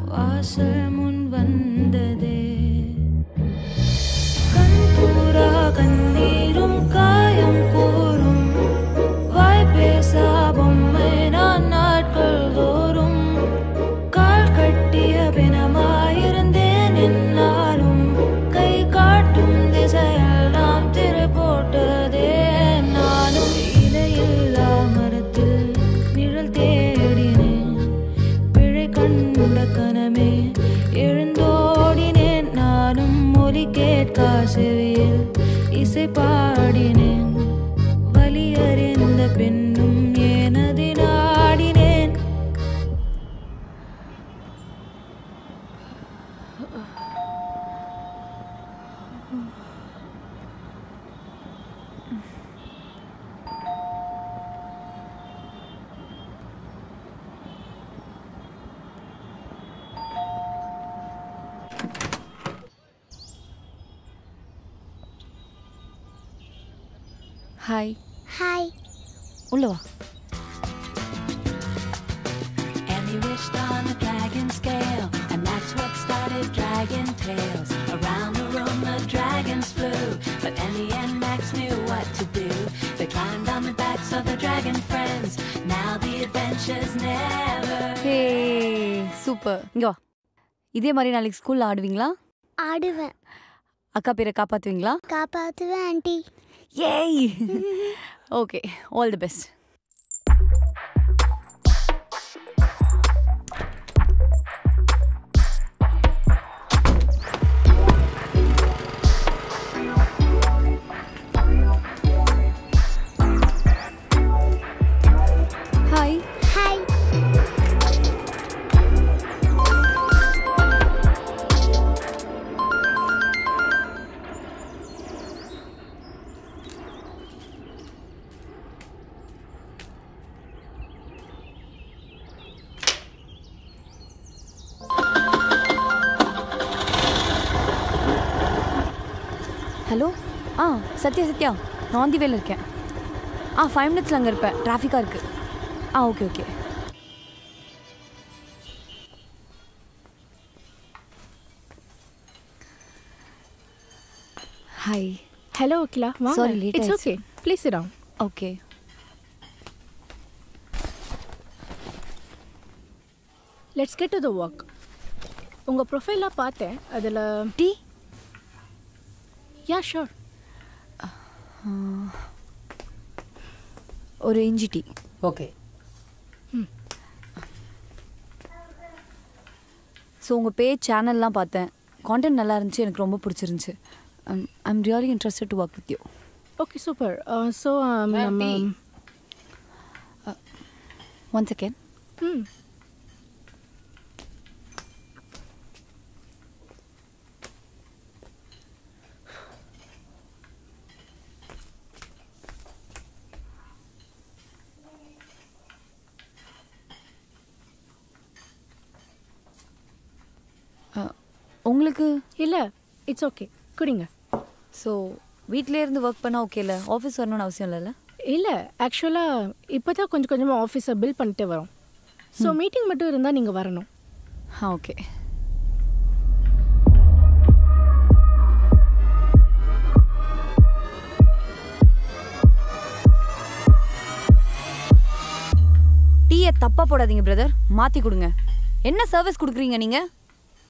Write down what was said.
வாசல் முன் வந்ததே கண்பூரா கண்ணீரும் காயம் கூறும் வாய் பேசா பொம்மை நான் நாட்கள் தோறும் கால் கட்டிய பிணமாயிருந்தேன் என்னாலும் கை காட்டும் திசையெல்லாம் திரை போட்டதே நானும் இலையில்லா மரத்தில் நிழல் தேடினேன் பிழை கண்ட கனமே எழுந்தோடினேன் நானும் மொழி கேட்கா செவியில் இசை பாடினேன் வலி அறிந்த பின்னும் ஏனதி நாடினேன் ஹாய் ஹாய் உள்ள வா And he wished on the dragon scale, and that's what started Dragon Tales. Around the room the dragons flew, but in the end Max knew what to do. They climbed on the backs of the dragon friends. Now the adventure's never. ஹே super இங்க வா இதே மாதிரி நாளைக்கு ஸ்கூல்ல ஆடுவீங்களா ஆடுவேன் அக்கா பேரை காப்பாத்துவீங்களா காப்பாற்றுவேன் ஆண்டி ஏய் okay all the best hi hi hello ஆ சத்யா சத்யா நான் ஆன் தி வேல இருக்கேன் ஆ ஃபைவ் மினிட்ஸில் அங்கே இருப்பேன் டிராஃபிக்காக இருக்குது ஆ okay okay hi hello Akila வாங்க Sorry, late இட்ஸ் ஆயிடுச்சு. Okay please sit down okay let's get to the work உங்கள் ப்ரொஃபைலாக பார்த்தேன் அதில் டீ யா ஷோர் ஒரு இஞ்சி டீ ஓகே ஸோ உங்கள் பேஜ் சேனல்லாம் பார்த்தேன் கான்டென்ட் நல்லா இருந்துச்சு எனக்கு ரொம்ப பிடிச்சிருந்துச்சு I am really interested to work with you okay super so நம்ம ஒன் செகண்ட் ம் உங்களுக்கு இல்லை இட்ஸ் ஓகே குடிங்க ஸோ வீட்டிலே இருந்து ஒர்க் பண்ணால் ஓகே இல்லை ஆஃபீஸ் வரணும்னு அவசியம் இல்லைல்ல இல்லை ஆக்சுவலாக இப்போ தான் கொஞ்சம் கொஞ்சமாக ஆஃபீஸை பில் பண்ணிட்டு வரோம் ஸோ மீட்டிங் மட்டும் இருந்தால் நீங்கள் வரணும் ஆ ஓகே டீயை தப்பாக போடாதீங்க பிரதர் மாற்றி கொடுங்க என்ன சர்வீஸ் கொடுக்குறீங்க நீங்கள்